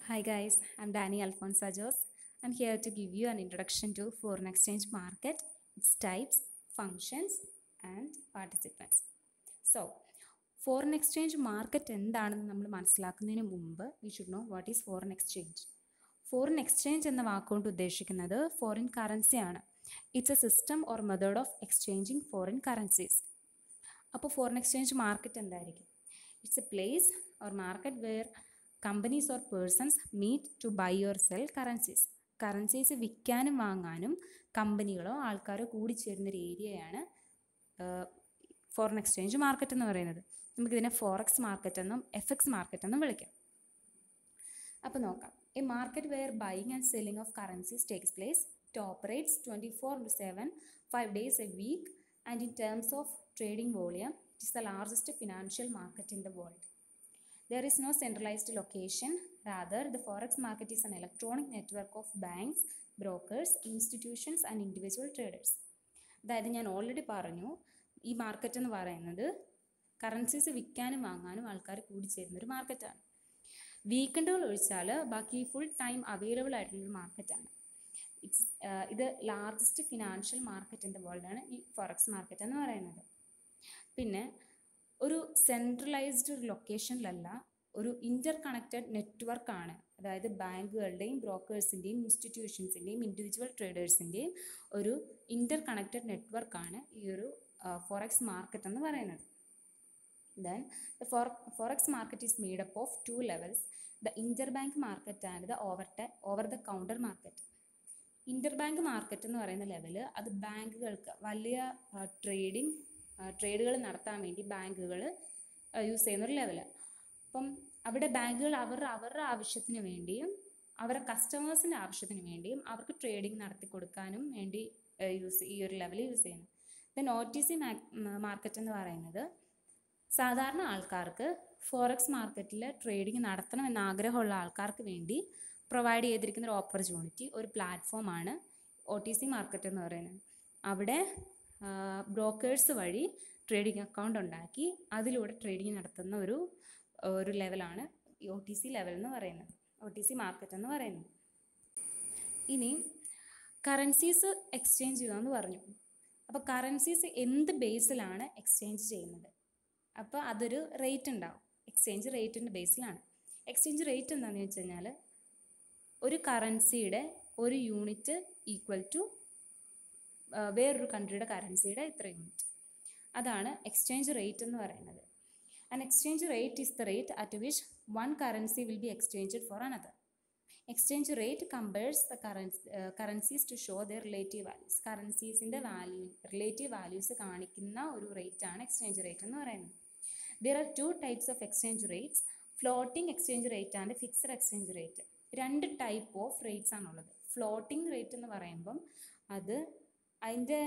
Hi guys, I'm Danny Alfonso Jos. I'm here to give you an introduction to foreign exchange market, its types, functions and participants. So, foreign exchange market എന്താണെന്ന് നമ്മൾ മനസ്സിലാക്കുന്നതിന് മുമ്പ് we should know what is foreign exchange foreign exchange എന്ന വാക്കുകൊണ്ട് ഉദ്ദേശിക്കുന്നത് foreign കറൻസിയാണ് it's a system or method of exchanging foreign currencies അപ്പോൾ foreign exchange market എന്തായിരിക്കും it's a place or market where companies or persons meet to buy or sell currencies currencies വിൽക്കാനും വാങ്ങാനും കമ്പനികളോ ആൾക്കാരോ കൂടിച്ചേരുന്ന ഒരു ഏരിയയാണ് ഫോറിൻ എക്സ്ചേഞ്ച് മാർക്കറ്റ് എന്ന് പറയുന്നത് നമുക്കിതിനെ ഫോറക്സ് മാർക്കറ്റ് എന്നും എഫ് എക്സ് മാർക്കറ്റ് എന്നും വിളിക്കാം അപ്പോൾ നോക്കാം a market where buying and selling of currencies takes place it operates twenty four into seven five days a week and in terms of trading volume it is the largest financial market in the world There is no centralized location. Rather, the forex market is an electronic network of banks, brokers, institutions and individual traders. അതായത് ഞാൻ already പറഞ്ഞു ഈ market എന്ന് പറയുന്നത് currencies വിൽക്കാനും വാങ്ങാനും ആൾക്കാർ കൂടിച്ചേരുന്ന ഒരു മാർക്കറ്റാണ് വീക്കെൻഡുകൾ ഒഴിച്ചാൽ ബാക്കി ഫുൾ ടൈം അവൈലബിൾ ആയിട്ടുള്ളൊരു മാർക്കറ്റാണ് ഇറ്റ്സ് ഇത് largest financial market in the വേൾഡാണ് ഈ ഫോറക്സ് മാർക്കറ്റ് എന്ന് പറയുന്നത് പിന്നെ ഒരു സെൻട്രലൈസ്ഡ് ഒരു ലൊക്കേഷനിലല്ല ഒരു ഇൻ്റർ കണക്റ്റഡ് നെറ്റ്വർക്കാണ് അതായത് ബാങ്കുകളുടെയും ബ്രോക്കേഴ്സിൻ്റെയും ഇൻസ്റ്റിറ്റ്യൂഷൻസിൻ്റെയും ഇൻഡിവിജ്വൽ ട്രേഡേഴ്സിൻ്റെയും ഒരു ഇൻ്റർ കണക്റ്റഡ് നെറ്റ്വർക്കാണ് ഈ ഒരു ഫോറക്സ് മാർക്കറ്റ് എന്ന് പറയുന്നത് then the four forex market is made up of two levels the inter bank market and the over the over the counter market inter bank market എന്ന് പറയുന്ന ലെവൽ അത് ബാങ്കുകൾക്ക് വലിയ ട്രേഡിംഗ് ട്രേഡുകൾ നടത്താൻ വേണ്ടി ബാങ്കുകൾ യൂസ് ചെയ്യുന്ന ഒരു ലെവൽ അപ്പം അവിടെ ബാങ്കുകൾ അവരുടെ അവരുടെ ആവശ്യത്തിന് വേണ്ടിയും അവരുടെ കസ്റ്റമേഴ്സിൻ്റെ ആവശ്യത്തിന് വേണ്ടിയും അവർക്ക് ട്രേഡിംഗ് നടത്തി കൊടുക്കാനും വേണ്ടി യൂസ് ഈ ഒരു ലെവൽ യൂസ് ചെയ്യുന്നു then O T C market എന്ന് പറയുന്നത് സാധാരണ ആൾക്കാർക്ക് ഫോറക്സ് മാർക്കറ്റിൽ ട്രേഡിംഗ് നടത്തണം എന്ന ആഗ്രഹമുള്ള ആൾക്കാർക്ക് വേണ്ടി പ്രൊവൈഡ് ചെയ്തിരിക്കുന്ന ഒരു ഓപ്പർച്യൂണിറ്റി ഒരു പ്ലാറ്റ്ഫോമാണ് ഒ ടി സി മാർക്കറ്റ് എന്ന് പറയുന്നത് അവിടെ ബ്രോക്കേഴ്സ് വഴി ട്രേഡിംഗ് അക്കൗണ്ട് ഉണ്ടാക്കി അതിലൂടെ ട്രേഡിംഗ് നടത്തുന്ന ഒരു ഒരു ലെവലാണ് ഈ ഒ ടി സി ലെവൽ എന്ന് പറയുന്നത് ഒ ടി സി മാർക്കറ്റ് എന്ന് പറയുന്നത് ഇനി കറൻസീസ് എക്സ്ചേഞ്ച് ചെയ്യുകയെന്ന് പറഞ്ഞു അപ്പോൾ കറൻസീസ് എന്ത് ബേസിലാണ് എക്സ്ചേഞ്ച് ചെയ്യുന്നത് അപ്പോൾ അതൊരു റേറ്റ് ഉണ്ടാവും എക്സ്ചേഞ്ച് റേറ്റിൻ്റെ ബേസിലാണ് എക്സ്ചേഞ്ച് റേറ്റ് എന്താണെന്ന് വെച്ച് കഴിഞ്ഞാൽ ഒരു കറൻസിയുടെ ഒരു യൂണിറ്റ് ഈക്വൽ ടു വേറൊരു കൺട്രിയുടെ കറൻസിയുടെ ഇത്ര യൂണിറ്റ് അതാണ് എക്സ്ചേഞ്ച് റേറ്റ് എന്ന് പറയുന്നത് and exchange rate is the rate at which one currency will be exchanged for another exchange rate compares the currency currencies to show the relative values കറൻസീസിൻ്റെ value relative values കാണിക്കുന്ന ഒരു rate ആണ് exchange rate എന്ന് പറയുന്നത് there are two types of exchange rates floating exchange rate and fixed exchange rate രണ്ട് type of rates ആണുള്ളത് floating rate എന്ന് പറയുമ്പം അത് അതിൻ്റെ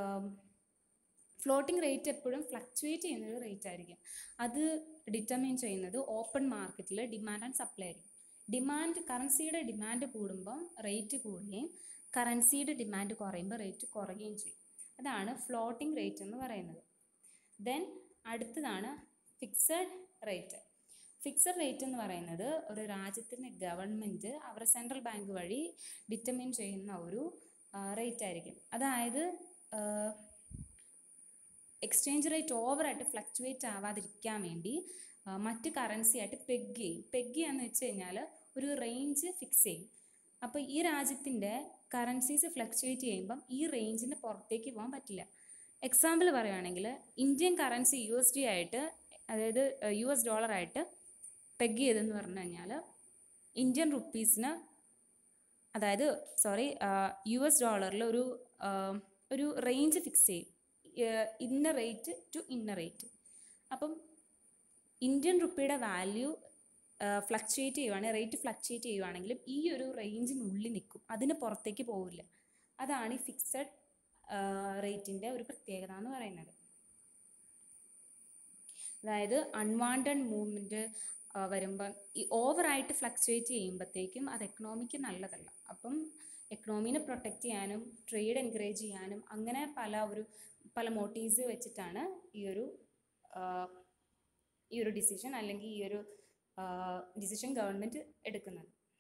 ഫ്ലോട്ടിംഗ് റേറ്റ് എപ്പോഴും ഫ്ലക്ച്വേറ്റ് ചെയ്യുന്ന ഒരു റേറ്റ് ആയിരിക്കും അത് ഡിറ്റർമിൻ ചെയ്യുന്നത് ഓപ്പൺ മാർക്കറ്റിൽ ഡിമാൻഡ് ആൻഡ് സപ്ലൈ ആയിരിക്കും ഡിമാൻഡ് കറൻസിയുടെ ഡിമാൻഡ് കൂടുമ്പം റേറ്റ് കൂടുകയും കറൻസിയുടെ ഡിമാൻഡ് കുറയുമ്പോൾ റേറ്റ് കുറയുകയും ചെയ്യും അതാണ് ഫ്ലോട്ടിംഗ് റേറ്റ് എന്ന് പറയുന്നത് ദെൻ അടുത്തതാണ് ഫിക്സഡ് റേറ്റ് ഫിക്സഡ് റേറ്റ് എന്ന് പറയുന്നത് ഒരു രാജ്യത്തിൻ്റെ ഗവൺമെൻറ് അവരുടെ സെൻട്രൽ ബാങ്ക് വഴി ഡിറ്റർമിൻ ചെയ്യുന്ന ഒരു റേറ്റ് ആയിരിക്കും അതായത് എക്സ്ചേഞ്ച് റേറ്റ് ഓവറായിട്ട് ഫ്ലക്ച്വേറ്റ് ആവാതിരിക്കാൻ വേണ്ടി മറ്റ് കറൻസി ആയിട്ട് പെഗ് ചെയ്യും പെഗ് ചെയ്യാന്ന് വെച്ച് കഴിഞ്ഞാൽ ഒരു റേഞ്ച് ഫിക്സ് ചെയ്യും അപ്പോൾ ഈ രാജ്യത്തിൻ്റെ കറൻസീസ് ഫ്ലക്ച്വേറ്റ് ചെയ്യുമ്പം ഈ റേഞ്ചിന് പുറത്തേക്ക് പോകാൻ പറ്റില്ല എക്സാമ്പിൾ പറയുകയാണെങ്കിൽ Indian currency U S D ആയിട്ട് അതായത് യു എസ് ഡോളറായിട്ട് പെഗ് ചെയ്തെന്ന് പറഞ്ഞു കഴിഞ്ഞാൽ ഇന്ത്യൻ റുപ്പീസിന് അതായത് സോറി യു എസ് ഡോളറിൽ ഒരു ഒരു റേഞ്ച് ഫിക്സ് ചെയ്യും ഇന്ന റേറ്റ് ടു ഇന്ന റേറ്റ് അപ്പം ഇന്ത്യൻ റുപ്പിയുടെ വാല്യൂ ഫ്ലക്ച്വേറ്റ് ചെയ്യുവാണെങ്കിൽ റേറ്റ് ഫ്ലക്ച്വേറ്റ് ചെയ്യുവാണെങ്കിലും ഈ ഒരു റേഞ്ചിനുള്ളിൽ നിൽക്കും അതിന് പുറത്തേക്ക് പോവില്ല അതാണ് ഈ ഫിക്സഡ് റേറ്റിൻ്റെ ഒരു പ്രത്യേകത എന്ന് പറയുന്നത് അതായത് അൺവാണ്ടഡ് മൂവ്മെൻറ്റ് വരുമ്പം ഈ ഓവറായിട്ട് ഫ്ലക്ച്വേറ്റ് ചെയ്യുമ്പോഴത്തേക്കും അത് എക്കണോമിക്ക് നല്ലതല്ല അപ്പം എക്കണോമീനെ പ്രൊട്ടക്റ്റ് ചെയ്യാനും ട്രേഡ് എൻകറേജ് ചെയ്യാനും അങ്ങനെ പല ഒരു പല മോട്ടീവ്സ് വെച്ചിട്ടാണ് ഈ ഒരു ഈ ഒരു ഡിസിഷൻ അല്ലെങ്കിൽ ഈ ഒരു ഡിസിഷൻ ഗവൺമെൻറ് എടുക്കുന്നത്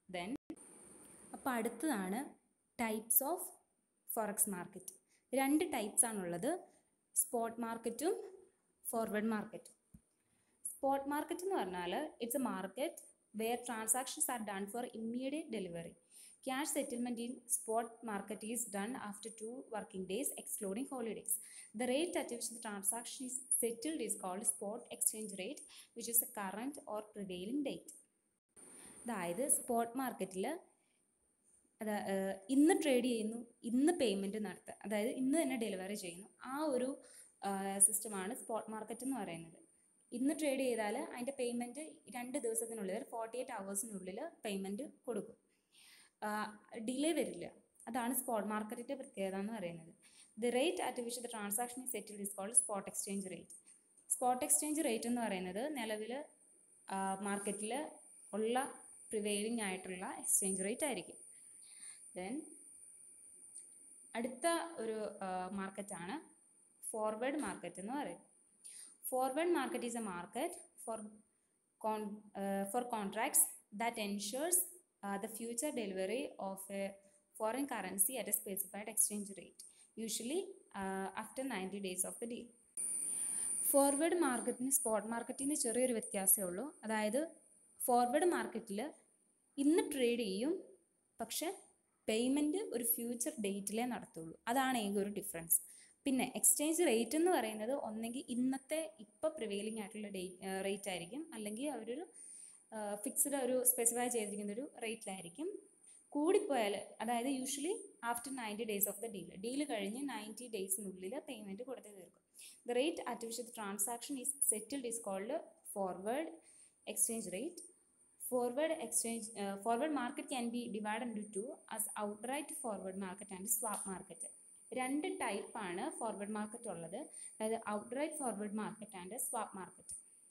ദെൻ അപ്പോൾ അടുത്തതാണ് ടൈപ്സ് ഓഫ് ഫോറക്സ് മാർക്കറ്റ് രണ്ട് ടൈപ്സ് ആണുള്ളത് സ്പോട്ട് മാർക്കറ്റും ഫോർവേഡ് മാർക്കറ്റും സ്പോട്ട് മാർക്കറ്റ് എന്ന് പറഞ്ഞാൽ it's a market where transactions are done for immediate delivery cash settlement in spot market is done after two working days excluding holidays the rate at which the transaction is settled is called spot exchange rate which is a current or prevailing date അതായത് spot മാർക്കറ്റിൽ അത് ഇന്ന് trade ചെയ്യുന്നു ഇന്ന് payment നടത്തുക അതായത് ഇന്ന് തന്നെ ഡെലിവറി ചെയ്യുന്നു ആ ഒരു സിസ്റ്റമാണ് സ്പോട്ട് മാർക്കറ്റ് എന്ന് പറയുന്നത് ഇന്ന് ട്രേഡ് ചെയ്താൽ അതിൻ്റെ പേയ്മെൻറ്റ് രണ്ട് ദിവസത്തിനുള്ളിൽ ഫോർട്ടി എയ്റ്റ് അവേഴ്സിനുള്ളിൽ പേയ്മെൻറ്റ് കൊടുക്കും ഡിലേ വരില്ല അതാണ് സ്പോട്ട് മാർക്കറ്റിൻ്റെ പ്രത്യേകത എന്ന് പറയുന്നത് the rate at which the transaction is settled is called spot exchange rate spot exchange rate എന്ന് പറയുന്നത് നിലവിൽ മാർക്കറ്റിൽ ഉള്ള പ്രിവെയിലിംഗ് ആയിട്ടുള്ള എക്സ്ചേഞ്ച് റേറ്റ് ആയിരിക്കും ദെൻ അടുത്ത ഒരു മാർക്കറ്റാണ് ഫോർവേഡ് മാർക്കറ്റ് എന്ന് പറയും forward market is a market for con for contracts that ensures the future delivery of a foreign currency at a specified exchange rate usually after ninety days of the day forward മാർക്കറ്റിന് spot മാർക്കറ്റിൽ നിന്ന് ചെറിയൊരു വ്യത്യാസമേ ഉള്ളൂ അതായത് forward മാർക്കറ്റിൽ ഇന്ന് trade ചെയ്യും പക്ഷെ പേയ്മെൻറ്റ് ഒരു ഫ്യൂച്ചർ ഡേറ്റിലേ നടത്തുള്ളൂ അതാണ് ഏക ഒരു ഡിഫറൻസ് പിന്നെ എക്സ്ചേഞ്ച് റേറ്റ് എന്ന് പറയുന്നത് ഒന്നെങ്കിൽ ഇന്നത്തെ ഇപ്പോൾ പ്രിവെയിലിംഗ് ആയിട്ടുള്ള ഡേറ്റ് റേറ്റ് ആയിരിക്കും അല്ലെങ്കിൽ അവരൊരു ഫിക്സ്ഡ് ഒരു സ്പെസിഫൈ ചെയ്തിരിക്കുന്ന ഒരു റേറ്റിലായിരിക്കും കൂടിപ്പോയാൽ അതായത് usually after ninety days of the deal deal കഴിഞ്ഞ് നയൻറ്റി ഡേയ്സിനുള്ളിൽ പേയ്മെൻറ്റ് കൊടുത്ത് തീർക്കും the rate at which the transaction is settled is called forward exchange rate forward exchange uh, forward market can be divided into two as outright forward market and swap market രണ്ട് ടൈപ്പാണ് forward market ഉള്ളത് അതായത് outright forward market and swap market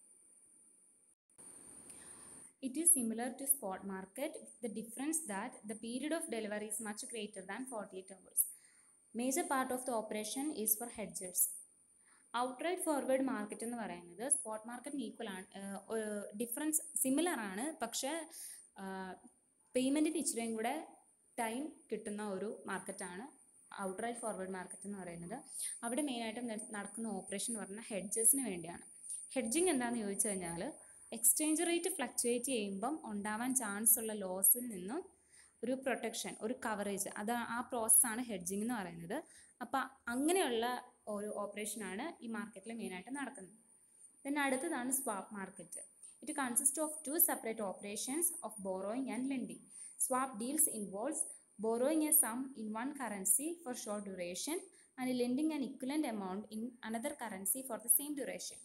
it is similar to spot market with the difference that the period of delivery is much greater than forty eight hours major part of the operation is for hedgers outright forward market എന്ന് പറയുന്നത് spot മാർക്കറ്റിന് equal ആണ് difference similar ആണ് പക്ഷേ പേയ്മെൻറ്റിന് ഇച്ചിരിയും കൂടെ time കിട്ടുന്ന ഒരു മാർക്കറ്റാണ് ഔട്ട്റൈറ്റ് ഫോർവേഡ് മാർക്കറ്റ് എന്ന് പറയുന്നത് അവിടെ മെയിനായിട്ടും നടക്കുന്ന ഓപ്പറേഷൻ എന്ന് പറഞ്ഞാൽ ഹെഡ്ജേഴ്സിന് വേണ്ടിയാണ് ഹെഡ്ജിങ് എന്താണെന്ന് ചോദിച്ചു കഴിഞ്ഞാൽ എക്സ്ചേഞ്ച് റേറ്റ് ഫ്ലക്ച്വേറ്റ് ചെയ്യുമ്പം ഉണ്ടാവാൻ ചാൻസ് ഉള്ള ലോസിൽ നിന്നും ഒരു പ്രൊട്ടക്ഷൻ ഒരു കവറേജ് അത് ആ പ്രോസസ്സാണ് ഹെഡ്ജിങ് എന്ന് പറയുന്നത് അപ്പോൾ അങ്ങനെയുള്ള ഒരു ഓപ്പറേഷനാണ് ഈ മാർക്കറ്റിൽ മെയിനായിട്ട് നടക്കുന്നത് then അടുത്തതാണ് swap market it consist of two separate operations of borrowing and lending swap deals involves borrowing a sum in one currency for short duration and lending an equivalent amount in another currency for the same duration.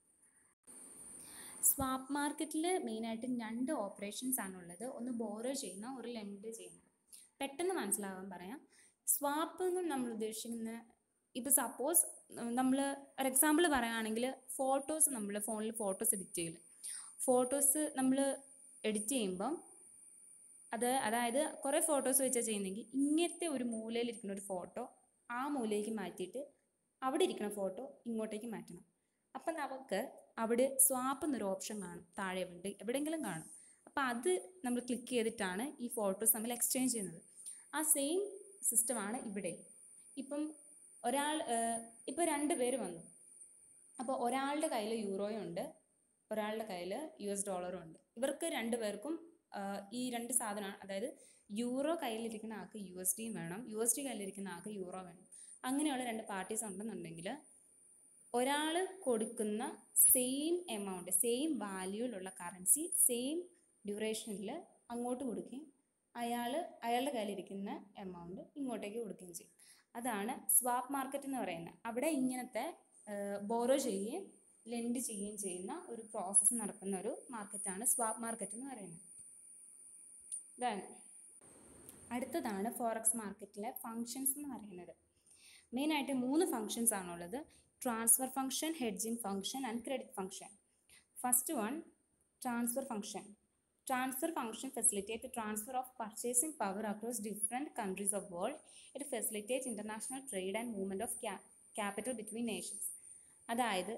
Swap മാർക്കറ്റിൽ മെയിനായിട്ട് രണ്ട് operations ആണുള്ളത് ഒന്ന് borrow ചെയ്യുന്ന ഒരു lent ചെയ്യുന്നത് പെട്ടെന്ന് മനസ്സിലാവാൻ പറയാം സ്വാപ്പ് എന്ന് നമ്മൾ ഉദ്ദേശിക്കുന്ന ഇപ്പോൾ സപ്പോസ് നമ്മൾ ഒരു എക്സാമ്പിൾ പറയുകയാണെങ്കിൽ ഫോട്ടോസ് നമ്മൾ ഫോണിൽ ഫോട്ടോസ് എഡിറ്റ് ചെയ്യില്ല ഫോട്ടോസ് നമ്മൾ എഡിറ്റ് ചെയ്യുമ്പം അത് അതായത് കുറേ ഫോട്ടോസ് വെച്ചാൽ ചെയ്യുന്നെങ്കിൽ ഇങ്ങനത്തെ ഒരു മൂലയിലിരിക്കുന്ന ഒരു ഫോട്ടോ ആ മൂലയിലേക്ക് മാറ്റിയിട്ട് അവിടെ ഇരിക്കുന്ന ഫോട്ടോ ഇങ്ങോട്ടേക്ക് മാറ്റണം അപ്പം നമുക്ക് അവിടെ സ്വാപ്പ് എന്നൊരു ഓപ്ഷൻ കാണും താഴെ ഉണ്ട് എവിടെയെങ്കിലും കാണും അപ്പം അത് നമ്മൾ ക്ലിക്ക് ചെയ്തിട്ടാണ് ഈ ഫോട്ടോസ് നമ്മൾ എക്സ്ചേഞ്ച് ചെയ്യുന്നത് ആ സെയിം സിസ്റ്റമാണ് ഇവിടെ ഇപ്പം ഒരാൾ ഇപ്പോൾ രണ്ട് പേര് വന്നു അപ്പോൾ ഒരാളുടെ കയ്യിൽ യൂറോയും ഉണ്ട് ഒരാളുടെ കയ്യിൽ യു എസ് ഡോളറും ഉണ്ട് ഇവർക്ക് രണ്ട് പേർക്കും ഈ രണ്ട് സാധനമാണ് അതായത് യൂറോ കയ്യിലിരിക്കുന്ന ആൾക്ക് യു എസ് ഡിയും വേണം യു എസ് ഡി കയ്യിലിരിക്കുന്ന ആൾക്ക് യൂറോ വേണം അങ്ങനെയുള്ള രണ്ട് പാർട്ടീസ് ഉണ്ടെന്നുണ്ടെങ്കിൽ ഒരാൾ കൊടുക്കുന്ന സെയിം എമൗണ്ട് സെയിം വാല്യൂയിലുള്ള കറൻസി സെയിം ഡ്യൂറേഷനിൽ അങ്ങോട്ട് കൊടുക്കുകയും അയാൾ അയാളുടെ കയ്യിലിരിക്കുന്ന എമൗണ്ട് ഇങ്ങോട്ടേക്ക് കൊടുക്കുകയും ചെയ്യും അതാണ് സ്വാപ്പ് മാർക്കറ്റ് എന്ന് പറയുന്നത് അവിടെ ഇങ്ങനത്തെ ബോറോ ചെയ്യുകയും ലെൻഡ് ചെയ്യുകയും ചെയ്യുന്ന ഒരു പ്രോസസ്സ് നടക്കുന്ന ഒരു മാർക്കറ്റാണ് സ്വാപ്പ് മാർക്കറ്റ് എന്ന് പറയുന്നത് ദെൻ അടുത്തതാണ് ഫോറക്സ് മാർക്കറ്റിലെ ഫങ്ഷൻസ് എന്ന് പറയുന്നത് മെയിനായിട്ട് മൂന്ന് ഫങ്ഷൻസ് ആണുള്ളത് transfer function hedging function and credit function first one transfer function transfer function facilitate transfer of purchasing power across different countries of world it facilitate international trade and movement of capital between nations അതായത്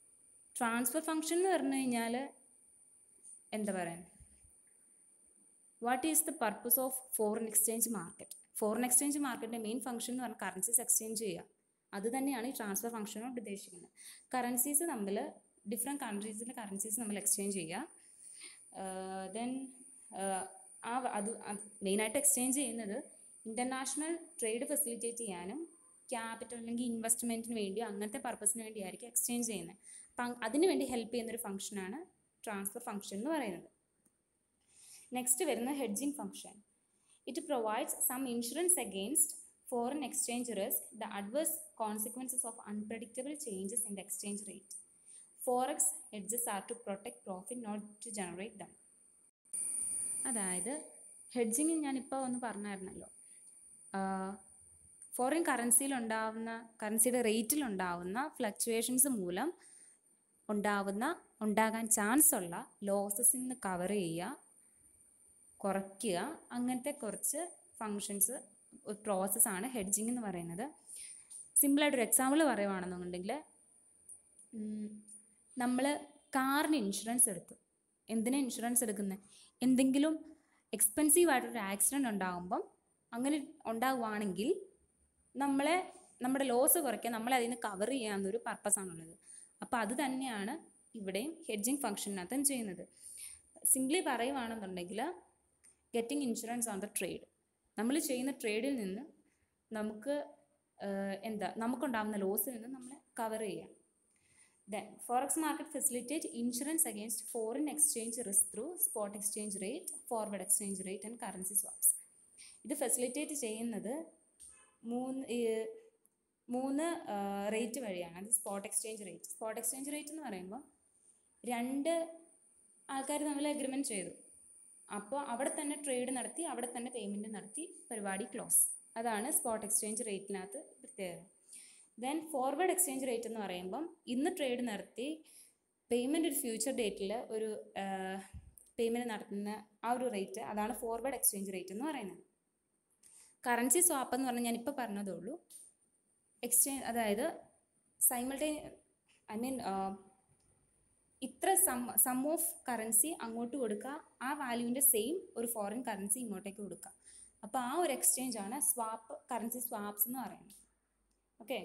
transfer function എന്ന് പറഞ്ഞു കഴിഞ്ഞാൽ എന്താ പറയുക what is the purpose of foreign exchange market foreign exchange മാർക്കറ്റിൻ്റെ main function എന്ന് പറഞ്ഞാൽ currencies exchange ചെയ്യുക അത് തന്നെയാണ് ഈ ട്രാൻസ്ഫർ ഫംഗ്ഷൻ കൊണ്ട് ഉദ്ദേശിക്കുന്നത് കറൻസീസ് തമ്മിൽ ഡിഫറെൻറ്റ് കൺട്രീസിൻ്റെ കറൻസീസ് നമ്മൾ എക്സ്ചേഞ്ച് ചെയ്യുക ദെൻ ആ അത് മെയിനായിട്ട് എക്സ്ചേഞ്ച് ചെയ്യുന്നത് ഇൻ്റർനാഷണൽ ട്രേഡ് ഫെസിലിറ്റേറ്റ് ചെയ്യാനും ക്യാപിറ്റൽ അല്ലെങ്കിൽ ഇൻവെസ്റ്റ്മെൻറ്റിന് വേണ്ടി അങ്ങനത്തെ പർപ്പസിന് വേണ്ടിയായിരിക്കും എക്സ്ചേഞ്ച് ചെയ്യുന്നത് അപ്പം അതിന് വേണ്ടി ഹെൽപ്പ് ചെയ്യുന്നൊരു ഫംഗ്ഷനാണ് ട്രാൻസ്ഫർ ഫംഗ്ഷൻ എന്ന് പറയുന്നത് നെക്സ്റ്റ് വരുന്ന hedging function it provides some insurance against foreign exchange risk, the adverse consequences of unpredictable changes in the exchange rate. Forex hedges are to protect profit, not to generate them. അതായത് hedging ഞാനിപ്പോൾ ഒന്ന് പറഞ്ഞായിരുന്നല്ലോ foreign കറൻസിയിലുണ്ടാവുന്ന കറൻസിയുടെ റേറ്റിലുണ്ടാവുന്ന fluctuations മൂലം ഉണ്ടാവുന്ന ഉണ്ടാകാൻ chance ഉള്ള ലോസസിൽ നിന്ന് cover ചെയ്യുക കുറയ്ക്കുക അങ്ങനത്തെ കുറച്ച് ഫങ്ഷൻസ് പ്രോസസ്സാണ് ഹെഡ്ജിങ് എന്ന് പറയുന്നത് സിമ്പിളായിട്ടൊരു എക്സാമ്പിൾ പറയുവാണെന്നുണ്ടെങ്കിൽ നമ്മൾ കാറിന് ഇൻഷുറൻസ് എടുത്തു എന്തിനാ ഇൻഷുറൻസ് എടുക്കുന്നത് എന്തെങ്കിലും എക്സ്പെൻസീവ് ആയിട്ടൊരു ആക്സിഡൻറ്റ് ഉണ്ടാകുമ്പം അങ്ങനെ ഉണ്ടാവുകയാണെങ്കിൽ നമ്മളെ നമ്മുടെ ലോസ് കുറയ്ക്കാൻ നമ്മളെ അതിൽ നിന്ന് കവർ ചെയ്യാവുന്നൊരു പർപ്പസാണുള്ളത് അപ്പോൾ അത് തന്നെയാണ് ഇവിടെയും ഹെഡ്ജിങ് ഫംഗ്ഷനകത്തും ചെയ്യുന്നത് സിംപ്ലി പറയുവാണെന്നുണ്ടെങ്കിൽ getting insurance on the trade നമ്മൾ ചെയ്യുന്ന ട്രേഡിൽ നിന്ന് നമുക്ക് എന്താ നമുക്കുണ്ടാകുന്ന ലോസിൽ നിന്ന് നമ്മളെ കവർ ചെയ്യാം then forex market facilitate insurance against foreign exchange risk through spot exchange rate forward exchange rate and currency swaps ഇത് ഫെസിലിറ്റേറ്റ് ചെയ്യുന്നത് മൂന്ന് മൂന്ന് റേറ്റ് വഴിയാണ് അത് spot exchange rate spot exchange rate എന്ന് പറയുമ്പോൾ രണ്ട് ആൾക്കാർ തമ്മിൽ അഗ്രിമെൻറ്റ് ചെയ്തു അപ്പോൾ അവിടെ തന്നെ ട്രേഡ് നടത്തി അവിടെ തന്നെ പേയ്മെൻറ്റ് നടത്തി പരിപാടി ക്ലോസ് അതാണ് സ്പോട്ട് എക്സ്ചേഞ്ച് റേറ്റിനകത്ത് പ്രത്യേകത ദെൻ ഫോർവേഡ് എക്സ്ചേഞ്ച് റേറ്റ് എന്ന് പറയുമ്പം ഇന്ന് ട്രേഡ് നടത്തി പേയ്മെൻറ്റ് ഒരു ഫ്യൂച്ചർ ഡേറ്റിൽ ഒരു പേയ്മെൻറ്റ് നടത്തുന്ന ആ ഒരു റേറ്റ് അതാണ് ഫോർവേഡ് എക്സ്ചേഞ്ച് റേറ്റ് എന്ന് പറയുന്നത് കറൻസി സ്വാപ്പ് എന്ന് പറഞ്ഞാൽ ഞാനിപ്പോൾ പറഞ്ഞതേ ഉള്ളൂ എക്സ്ചേഞ്ച് അതായത് സൈമിൾട്ടേ ഐ മീൻ ഇത്ര സം സം ഓഫ് കറൻസി അങ്ങോട്ട് കൊടുക്കുക ആ വാല്യൂവിൻ്റെ സെയിം ഒരു ഫോറിൻ കറൻസി ഇങ്ങോട്ടേക്ക് കൊടുക്കുക അപ്പോൾ ആ ഒരു എക്സ്ചേഞ്ച് ആണ് സ്വാപ്പ് കറൻസി സ്വാപ്സ് എന്ന് പറയുന്നത് ഓക്കെ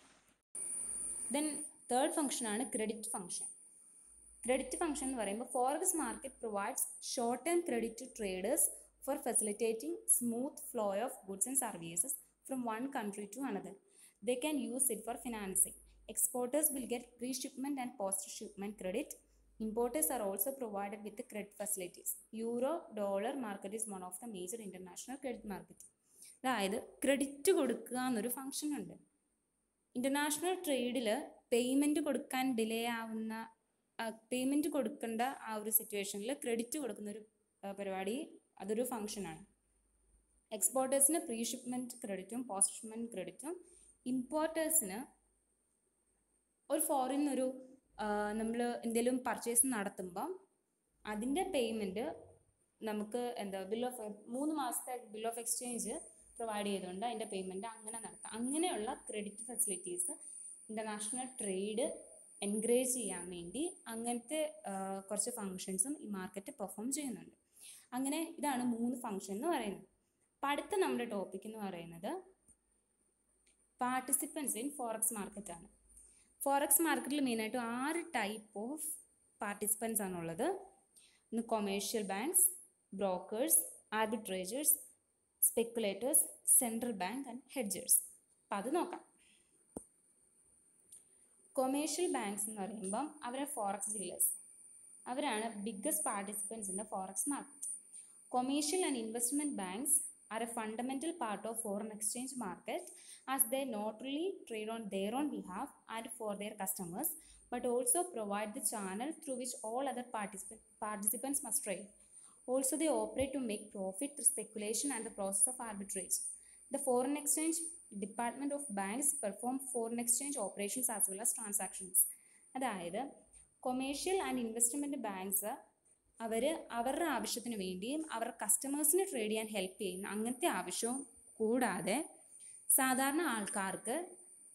ദെൻ തേർഡ് ഫംഗ്ഷനാണ് ക്രെഡിറ്റ് ഫംഗ്ഷൻ ക്രെഡിറ്റ് ഫംഗ്ഷൻ എന്ന് പറയുമ്പോൾ forex market provides short term credit to traders for facilitating smooth flow of goods and services from one country to another they can use it for financing Exporters will get pre-shipment and post-shipment credit. Importers are also provided with the credit facilities. Euro dollar market is one of the major international credit market. അതായത് credit കൊടുക്കുക എന്നൊരു function ഉണ്ട് international ട്രേഡിൽ payment കൊടുക്കാൻ delay ആവുന്ന payment കൊടുക്കേണ്ട ആ ഒരു സിറ്റുവേഷനിൽ ക്രെഡിറ്റ് കൊടുക്കുന്ന ഒരു പരിപാടി അതൊരു ഫങ്ഷനാണ് എക്സ്പോർട്ടേഴ്സിന് പ്രീ ഷിപ്മെൻറ്റ് ക്രെഡിറ്റും പോസ്റ്റ് ഷിപ്മെൻറ്റ് ക്രെഡിറ്റും ഇമ്പോർട്ടേഴ്സിന് ഒരു ഫോറിൻ ഒരു നമ്മൾ എന്തെങ്കിലും പർച്ചേസ് നടത്തുമ്പം അതിൻ്റെ പേയ്മെൻറ്റ് നമുക്ക് എന്താ ബിൽ ഓഫ് മൂന്ന് മാസത്തെ ബിൽ ഓഫ് എക്സ്ചേഞ്ച് പ്രൊവൈഡ് ചെയ്തുകൊണ്ട് അതിൻ്റെ പേയ്മെൻറ്റ് അങ്ങനെ നടത്താം അങ്ങനെയുള്ള credit facilities international trade encourage ചെയ്യാൻ വേണ്ടി അങ്ങനത്തെ കുറച്ച് ഫങ്ഷൻസും ഈ മാർക്കറ്റ് പെർഫോം ചെയ്യുന്നുണ്ട് അങ്ങനെ ഇതാണ് മൂന്ന് ഫങ്ഷൻ എന്ന് പറയുന്നത് അപ്പം അടുത്ത നമ്മുടെ ടോപ്പിക് എന്ന് പറയുന്നത് പാർട്ടിസിപ്പൻസ് ഇൻ ഫോറക്സ് മാർക്കറ്റാണ് ഫോറക്സ് മാർക്കറ്റിൽ മെയിനായിട്ട് ആറ് ടൈപ്പ് ഓഫ് പാർട്ടിസിപ്പൻസ് ആണുള്ളത് ഇന്ന് commercial banks brokers arbitrageurs speculators central bank and hedgers അപ്പം അത് നോക്കാം കൊമേഴ്ഷ്യൽ ബാങ്ക്സ് എന്ന് പറയുമ്പം അവരെ ഫോറക്സ് ഡീലേഴ്സ് അവരാണ് biggest participants in the forex market commercial and investment banks are a fundamental part of foreign exchange market as they not only trade on their own behalf and for their customers but also provide the channel through which all other particip- participants must trade. Also, they operate to make profit through speculation and the process of arbitrage. The foreign exchange department of banks perform foreign exchange operations as well as transactions. അതായത് commercial and investment banks അവർ അവരുടെ ആവശ്യത്തിന് വേണ്ടിയും അവരുടെ കസ്റ്റമേഴ്സിനെ trade ചെയ്യാൻ help ചെയ്യുന്ന അങ്ങനത്തെ ആവശ്യവും കൂടാതെ സാധാരണ ആൾക്കാർക്ക്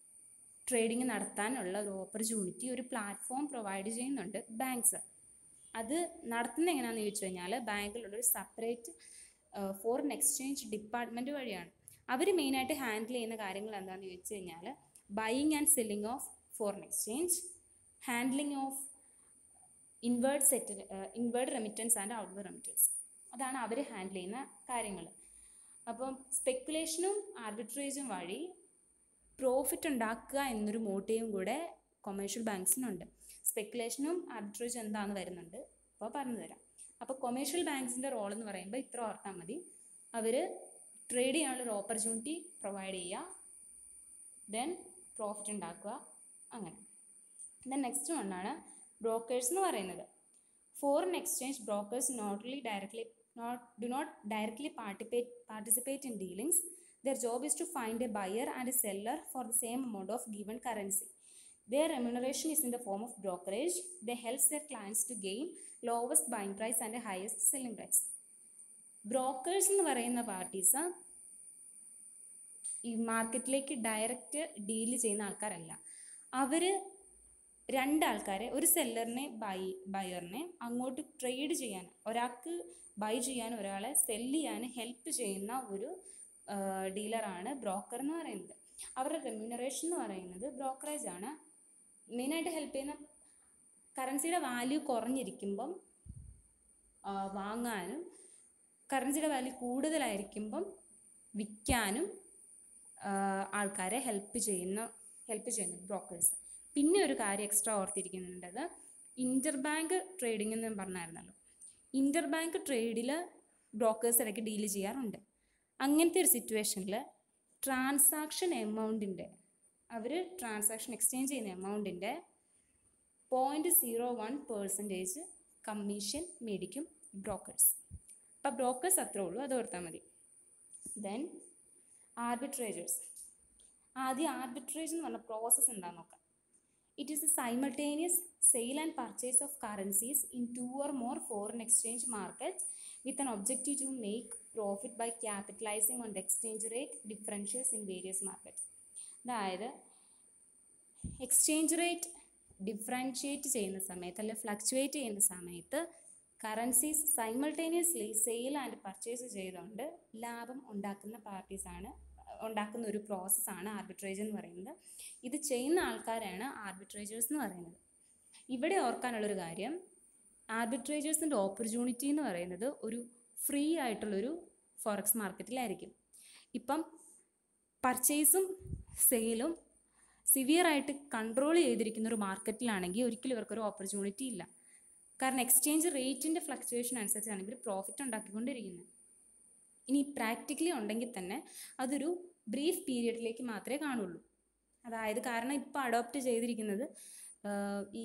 ട്രേഡിങ് നടത്താനുള്ള ഒരു ഓപ്പർച്യൂണിറ്റി ഒരു പ്ലാറ്റ്ഫോം പ്രൊവൈഡ് ചെയ്യുന്നുണ്ട് ബാങ്ക്സ് അത് നടത്തുന്നത് എങ്ങനെയാണെന്ന് ചോദിച്ചു കഴിഞ്ഞാൽ ബാങ്കിലുള്ളൊരു സെപ്പറേറ്റ് ഫോറിൻ എക്സ്ചേഞ്ച് ഡിപ്പാർട്ട്മെൻറ്റ് വഴിയാണ് അവർ മെയിനായിട്ട് ഹാൻഡിൽ ചെയ്യുന്ന കാര്യങ്ങൾ എന്താണെന്ന് ചോദിച്ചു കഴിഞ്ഞാൽ buying and selling of foreign exchange handling of inward settle inward remittance and outward remittance അതാണ് അവർ ഹാൻഡിൽ ചെയ്യുന്ന കാര്യങ്ങൾ അപ്പം സ്പെക്കുലേഷനും ആർബിട്രേജും വഴി പ്രോഫിറ്റ് ഉണ്ടാക്കുക എന്നൊരു മോട്ടീവും കൂടെ കൊമേഴ്ഷ്യൽ ബാങ്ക്സിനുണ്ട് സ്പെക്കുലേഷനും ആർബിട്രേജും എന്താണെന്ന് വരുന്നുണ്ട് അപ്പോൾ പറഞ്ഞു തരാം അപ്പോൾ കൊമേഴ്ഷ്യൽ ബാങ്ക്സിൻ്റെ റോൾ എന്ന് പറയുമ്പോൾ ഇത്ര ഓർത്താൽ മതി അവർ ട്രേഡ് ചെയ്യാനുള്ളൊരു ഓപ്പർച്യൂണിറ്റി പ്രൊവൈഡ് ചെയ്യുക ദെൻ പ്രോഫിറ്റ് ഉണ്ടാക്കുക അങ്ങനെ ദെൻ നെക്സ്റ്റ് വണ്ണാണ് ബ്രോക്കേഴ്സ് എന്ന് പറയുന്നത് foreign exchange brokers notly directly not do not directly partipate participate in dealings their job is to find a buyer and a seller for the same amount of given currency Their remuneration is in the form of brokerage. They help their clients to gain lowest buying price and highest selling price. Brokers എന്ന് പറയുന്ന parties ഈ മാർക്കറ്റിലേക്ക് direct deal ചെയ്യുന്ന ആൾക്കാരല്ല അവർ രണ്ടാൾക്കാരെ ഒരു സെല്ലറിനെ by ബയറിനെ അങ്ങോട്ട് trade ചെയ്യാൻ ഒരാൾക്ക് ബൈ ചെയ്യാൻ ഒരാളെ സെല്ല് ചെയ്യാൻ ഹെൽപ്പ് ചെയ്യുന്ന ഒരു ഡീലറാണ് ബ്രോക്കർ എന്ന് പറയുന്നത് അവരുടെ റെമ്യൂണറേഷൻ എന്ന് പറയുന്നത് ബ്രോക്കറേജ് ആണ് മെയിനായിട്ട് ഹെൽപ്പ് ചെയ്യുന്ന കറൻസിയുടെ വാല്യൂ കുറഞ്ഞിരിക്കുമ്പം വാങ്ങാനും കറൻസിയുടെ വാല്യൂ കൂടുതലായിരിക്കുമ്പം വിൽക്കാനും ആൾക്കാരെ ഹെൽപ്പ് ചെയ്യുന്ന ഹെൽപ്പ് ചെയ്യുന്നു ബ്രോക്കേഴ്സ് പിന്നെ ഒരു കാര്യം എക്സ്ട്രാ ഓർത്തിരിക്കുന്നുണ്ടത് ഇൻ്റർ ബാങ്ക് ട്രേഡിംഗ് എന്ന് പറഞ്ഞായിരുന്നല്ലോ ഇൻ്റർ ബാങ്ക് ട്രേഡിൽ ബ്രോക്കേഴ്സ് ഇടയ്ക്ക് ഡീൽ ചെയ്യാറുണ്ട് അങ്ങനത്തെ ഒരു സിറ്റുവേഷനിൽ ട്രാൻസാക്ഷൻ എമൗണ്ടിൻ്റെ അവർ ട്രാൻസാക്ഷൻ എക്സ്ചേഞ്ച് ചെയ്യുന്ന എമൗണ്ടിൻ്റെ point zero one percentage commission മേടിക്കും ബ്രോക്കേഴ്സ് അപ്പോൾ ബ്രോക്കേഴ്സ് അത്രേ ഉള്ളൂ അത് ഓർത്താൽ മതി ദെൻ ആർബിട്രേജേഴ്സ് ആദ്യം ആർബിട്രേജ് എന്ന് പറഞ്ഞ പ്രോസസ്സ് എന്താണെന്ന് നോക്കാം it is a simultaneous sale and purchase of currencies in two or more foreign exchange market with an objective to make profit by capitalising on the exchange rate differentials in various market അതായത് exchange rate differentiate ചെയ്യുന്ന സമയത്ത് അല്ലെങ്കിൽ fluctuate ചെയ്യുന്ന സമയത്ത് currencies simultaneously sale and purchase ചെയ്തുകൊണ്ട് ലാഭം ഉണ്ടാക്കുന്ന പാർട്ടീസാണ് ഉണ്ടാക്കുന്ന ഒരു പ്രോസസ്സാണ് ആർബിട്രേജ് എന്ന് പറയുന്നത് ഇത് ചെയ്യുന്ന ആൾക്കാരാണ് ആർബിട്രേജേഴ്സ് എന്ന് പറയുന്നത് ഇവിടെ ഓർക്കാനുള്ളൊരു കാര്യം ആർബിട്രേജേഴ്സിൻ്റെ ഓപ്പർച്യൂണിറ്റി എന്ന് പറയുന്നത് ഒരു ഫ്രീ ആയിട്ടുള്ളൊരു ഫോറക്സ് മാർക്കറ്റിലായിരിക്കും ഇപ്പം പർച്ചേസും സെയിലും സിവിയറായിട്ട് കൺട്രോൾ ചെയ്തിരിക്കുന്ന ഒരു മാർക്കറ്റിലാണെങ്കിൽ ഒരിക്കലും ഇവർക്കൊരു ഓപ്പർച്യൂണിറ്റി ഇല്ല കാരണം എക്സ്ചേഞ്ച് റേറ്റിൻ്റെ ഫ്ലക്ച്വേഷൻ അനുസരിച്ചാണ് ഇവർ പ്രോഫിറ്റ് ഉണ്ടാക്കിക്കൊണ്ടിരിക്കുന്നത് ഇനി പ്രാക്ടിക്കലി ഉണ്ടെങ്കിൽ തന്നെ അതൊരു ബ്രീഫ് പീരിയഡിലേക്ക് മാത്രമേ കാണുള്ളൂ അതായത് കാരണം ഇപ്പോൾ അഡോപ്റ്റ് ചെയ്തിരിക്കുന്നത് ഈ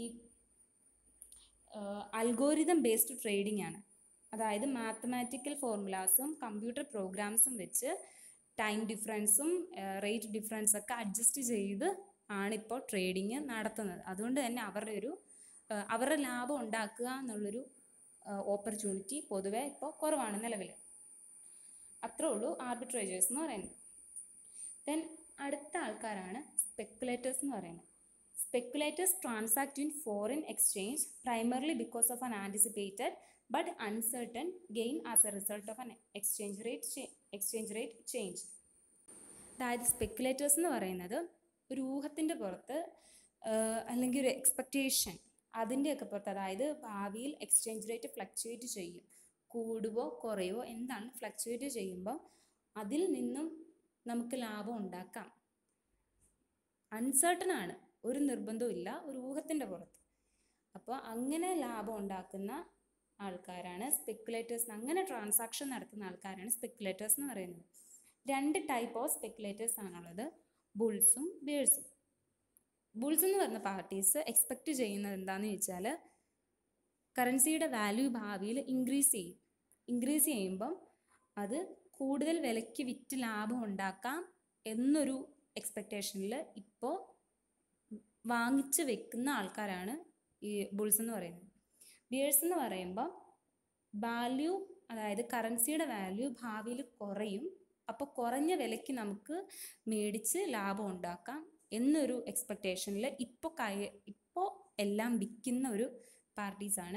അൽഗോരിതം ബേസ്ഡ് ട്രേഡിംഗ് ആണ് അതായത് മാത്തമാറ്റിക്കൽ ഫോർമുലാസും കമ്പ്യൂട്ടർ പ്രോഗ്രാംസും വെച്ച് ടൈം ഡിഫറൻസും റേറ്റ് ഡിഫറൻസും ഒക്കെ അഡ്ജസ്റ്റ് ചെയ്ത് ആണിപ്പോൾ ട്രേഡിങ് നടത്തുന്നത് അതുകൊണ്ട് തന്നെ അവരുടെ ഒരു അവരുടെ ലാഭം ഉണ്ടാക്കുക എന്നുള്ളൊരു ഓപ്പർച്യൂണിറ്റി പൊതുവെ ഇപ്പോൾ കുറവാണ് നിലവിൽ അത്രേ ഉള്ളൂ ആർബിട്രേജേഴ്സ് എന്ന് പറയുന്നത് ദെൻ അടുത്ത ആൾക്കാരാണ് സ്പെക്കുലേറ്റേഴ്സ് എന്ന് പറയുന്നത് speculators transact in foreign exchange primarily because of an anticipated but uncertain gain as a result of an exchange rate exchange rate change അതായത് സ്പെക്കുലേറ്റേഴ്സ് എന്ന് പറയുന്നത് ഒരു ഊഹത്തിൻ്റെ പുറത്ത് അല്ലെങ്കിൽ ഒരു എക്സ്പെക്റ്റേഷൻ അതിൻ്റെയൊക്കെ പുറത്ത് അതായത് ഭാവിയിൽ എക്സ്ചേഞ്ച് റേറ്റ് ഫ്ലക്ച്വേറ്റ് ചെയ്യും കൂടുവോ കുറയോ എന്താണ് ഫ്ലക്ച്വേറ്റ് ചെയ്യുമ്പോൾ അതിൽ നിന്നും നമുക്ക് ലാഭം ഉണ്ടാക്കാം അൺസർട്ടൺ ആണ് ഒരു നിർബന്ധവും ഇല്ല ഒരു ഊഹത്തിൻ്റെ പുറത്ത് അപ്പോൾ അങ്ങനെ ലാഭം ഉണ്ടാക്കുന്ന ആൾക്കാരാണ് സ്പെക്കുലേറ്റേഴ്സ് അങ്ങനെ ട്രാൻസാക്ഷൻ നടത്തുന്ന ആൾക്കാരാണ് സ്പെക്കുലേറ്റേഴ്സ് എന്ന് പറയുന്നത് രണ്ട് ടൈപ്പ് ഓഫ് സ്പെക്കുലേറ്റേഴ്സ് ആണുള്ളത് ബുൾസും ബേഴ്സും ബുൾസ് എന്ന് പറഞ്ഞ പാർട്ടീസ് എക്സ്പെക്റ്റ് ചെയ്യുന്നത് എന്താണെന്ന് ചോദിച്ചാൽ കറൻസിയുടെ വാല്യൂ ഭാവിയിൽ ഇൻക്രീസ് ചെയ്യും ഇൻക്രീസ് ചെയ്യുമ്പം അത് കൂടുതൽ വിലയ്ക്ക് വിറ്റ് ലാഭം ഉണ്ടാക്കാം എന്നൊരു എക്സ്പെക്റ്റേഷനിൽ ഇപ്പോൾ വാങ്ങിച്ച് വെക്കുന്ന ആൾക്കാരാണ് ഈ ബുൾസ് എന്ന് പറയുന്നത് ബിയേഴ്സ് എന്ന് പറയുമ്പോൾ വാല്യൂ അതായത് കറൻസിയുടെ വാല്യൂ ഭാവിയിൽ കുറയും അപ്പോൾ കുറഞ്ഞ വിലയ്ക്ക് നമുക്ക് മേടിച്ച് ലാഭം ഉണ്ടാക്കാം എന്നൊരു എക്സ്പെക്റ്റേഷനിൽ ഇപ്പോൾ കൈ ഇപ്പോൾ എല്ലാം വിൽക്കുന്ന ഒരു പാർട്ടീസാണ്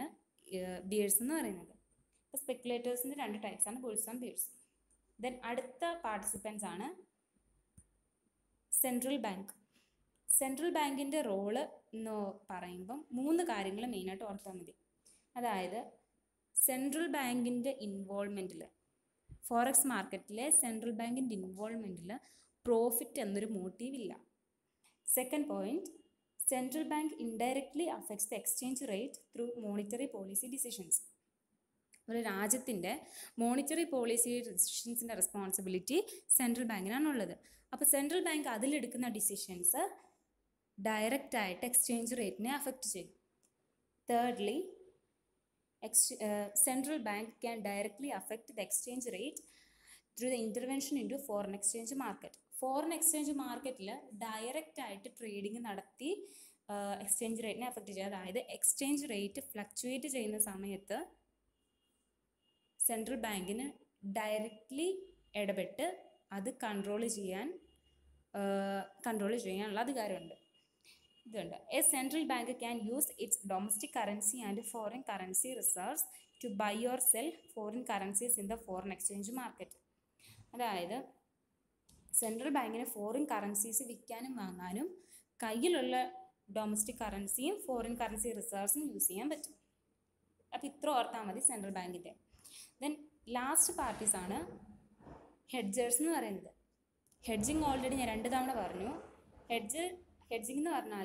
ബിയേഴ്സ് എന്ന് പറയുന്നത് ഇപ്പോൾ സ്പെക്കുലേറ്റേഴ്സിൻ്റെ രണ്ട് ടൈപ്സ് ആണ് ബുൾസ് ആൻഡ് ബിയേഴ്സ് ദെൻ അടുത്ത പാർട്ടിസിപ്പൻസ് ആണ് സെൻട്രൽ ബാങ്ക് സെൻട്രൽ ബാങ്കിൻ്റെ റോള് എന്ന് പറയുമ്പം മൂന്ന് കാര്യങ്ങൾ മെയിനായിട്ട് ഓർത്താൽ മതി അതായത് സെൻട്രൽ ബാങ്കിൻ്റെ ഇൻവോൾവ്മെൻറ്റിൽ ഫോറക്സ് മാർക്കറ്റിലെ സെൻട്രൽ ബാങ്കിൻ്റെ ഇൻവോൾവ്മെൻറ്റിൽ പ്രോഫിറ്റ് എന്നൊരു മോട്ടീവ് ഇല്ല second point central bank indirectly affects the exchange rate through monetary policy decisions ഒരു രാജ്യത്തിൻ്റെ മോണിറ്ററി പോളിസി ഡിസിഷൻസിൻ്റെ റെസ്പോൺസിബിലിറ്റി സെൻട്രൽ ബാങ്കിനാണുള്ളത് അപ്പോൾ സെൻട്രൽ ബാങ്ക് അതിലെടുക്കുന്ന ഡിസിഷൻസ് ഡയറക്റ്റ് ആയിട്ട് എക്സ്ചേഞ്ച് റേറ്റിനെ അഫക്റ്റ് ചെയ്യും thirdly ex central bank can directly affect the exchange rate through the intervention into foreign exchange market foreign exchange മാർക്കറ്റിൽ ഡയറക്റ്റ് ആയിട്ട് trading നടത്തി എക്സ്ചേഞ്ച് റേറ്റിനെ അഫക്റ്റ് ചെയ്യുക അതായത് എക്സ്ചേഞ്ച് റേറ്റ് ഫ്ലക്ച്വേറ്റ് ചെയ്യുന്ന സമയത്ത് സെൻട്രൽ ബാങ്കിന് ഡയറക്റ്റ്ലി ഇടപെട്ട് അത് കൺട്രോൾ ചെയ്യാൻ കൺട്രോൾ ചെയ്യാനുള്ള അധികാരമുണ്ട് ഇതുണ്ട് a central bank can use its domestic currency and foreign currency reserves to buy or sell foreign currencies in the foreign exchange market അതായത് സെൻട്രൽ ബാങ്കിന് ഫോറിൻ കറൻസീസ് വിൽക്കാനും വാങ്ങാനും കയ്യിലുള്ള ഡൊമസ്റ്റിക് കറൻസിയും ഫോറിൻ കറൻസി റിസർവ്സും യൂസ് ചെയ്യാൻ പറ്റും അപ്പോൾ ഇത്ര ഓർത്താൽ മതി സെൻട്രൽ ബാങ്കിൻ്റെ ദെൻ ലാസ്റ്റ് പാർട്ടീസ് ആണ് ഹെഡ്ജേഴ്സ് എന്ന് പറയുന്നത് ഹെഡ്ജിങ് ഓൾറെഡി ഞാൻ രണ്ട് തവണ പറഞ്ഞു ഹെഡ്ജ് ഹെഡ്ജിങ് എന്ന് പറഞ്ഞാൽ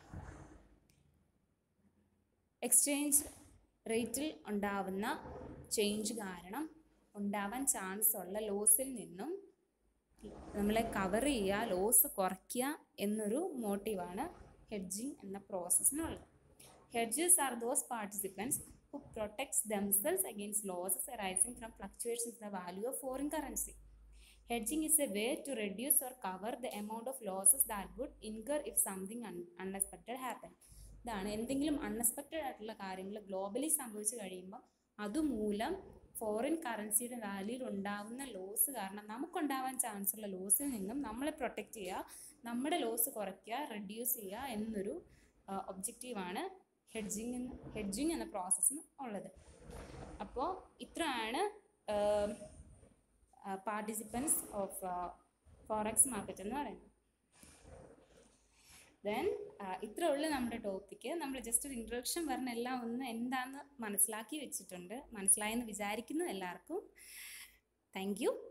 എക്സ്ചേഞ്ച് റേറ്റിൽ ഉണ്ടാവുന്ന ചേഞ്ച് കാരണം ഉണ്ടാവാൻ ചാൻസ് ഉള്ള ലോസിൽ നിന്നും നമ്മളെ കവർ ചെയ്യുക ലോസ് കുറയ്ക്കുക എന്നൊരു മോട്ടീവാണ് ഹെഡ്ജിങ് എന്ന പ്രോസസ്സിനുള്ളത് hedges are those participants who protects themselves against losses arising from fluctuations in the value of foreign currency. Hedging is a way to reduce or cover the amount of losses that would incur if something un unexpected happened. ഇതാണ് എന്തെങ്കിലും unexpected ആയിട്ടുള്ള കാര്യങ്ങൾ globally സംഭവിച്ചു കഴിയുമ്പോൾ അതുമൂലം foreign കറൻസിയുടെ വാല്യൂയിൽ ഉണ്ടാകുന്ന loss കാരണം നമുക്കുണ്ടാവാൻ chance ഉള്ള ലോസിൽ നിന്നും നമ്മളെ പ്രൊട്ടക്റ്റ് ചെയ്യുക നമ്മുടെ ലോസ് കുറയ്ക്കുക റെഡ്യൂസ് ചെയ്യുക എന്നൊരു ഒബ്ജക്റ്റീവാണ് ഹെഡ്ജിങ് എന്ന് ഹെഡ്ജിങ് എന്ന പ്രോസസ്സിന് ഉള്ളത് അപ്പോൾ ഇത്രയാണ് പാർട്ടിസിപ്പൻസ് ഓഫ് ഫോറക്സ് മാർക്കറ്റ് എന്ന് പറയുന്നത് ദെൻ ഇത്ര ഉള്ളു നമ്മുടെ ടോപ്പിക്ക് നമ്മൾ ജസ്റ്റ് ഒരു ഇൻട്രൊഡക്ഷൻ പറഞ്ഞ എല്ലാം ഒന്ന് എന്താണെന്ന് മനസ്സിലാക്കി വെച്ചിട്ടുണ്ട് മനസ്സിലായെന്ന് വിചാരിക്കുന്നു എല്ലാവർക്കും താങ്ക് യു